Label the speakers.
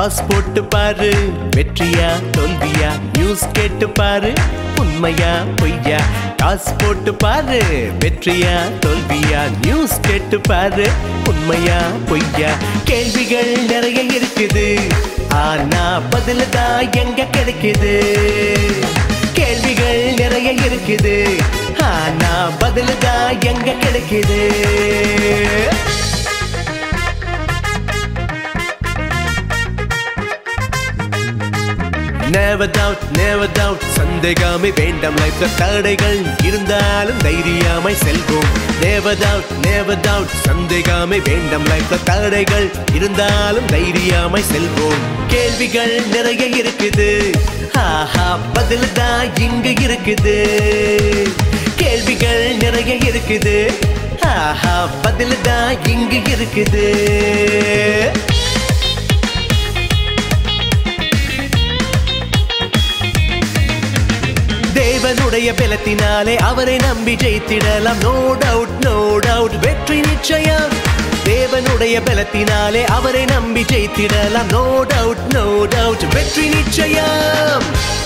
Speaker 1: toss போட்டு பாரு வெற்றியா தோல்வியா நியூஸ் கேட்டு பாரு உண்மையா பொய்யா டாஸ் போட்டு பாரு வெற்றியா தோல்வியா நியூஸ் கேட்டு பாரு உண்மையா பொய்யா கேள்விகள் நிறைய இருக்குது ஆனா பதில் தான் எங்க கிடைக்குது கேள்விகள் நிறைய இருக்குது ஆனா பதில் தான் எங்க கிடைக்குது Never doubt, never doubt சந்தேகமே வேண்டாம் லைஃப்ல தடைகள் இருந்தாலும் தைரியமாய் செல்வோம் Never doubt, never doubt சந்தேகமே வேண்டாம் லைஃப்ல தடைகள் இருந்தாலும் தைரியமாய் செல்வோம் கேள்விகள் நிறைய இருக்குது ஆஹா பதில் தான் இங்க இருக்குது கேள்விகள் நிறைய இருக்குது ஆஹா பதில் தான் இங்க இருக்குது தேவனுடைய பலத்தினாலே அவரை நம்பி ஜெயித்திடலாம் நோ டவுட் நோ டவுட் வெற்றி நிச்சயம் தேவனுடைய பலத்தினாலே அவரை நம்பி ஜெயித்திடலாம் நோ டவுட் நோ டவுட் வெற்றி நிச்சயம்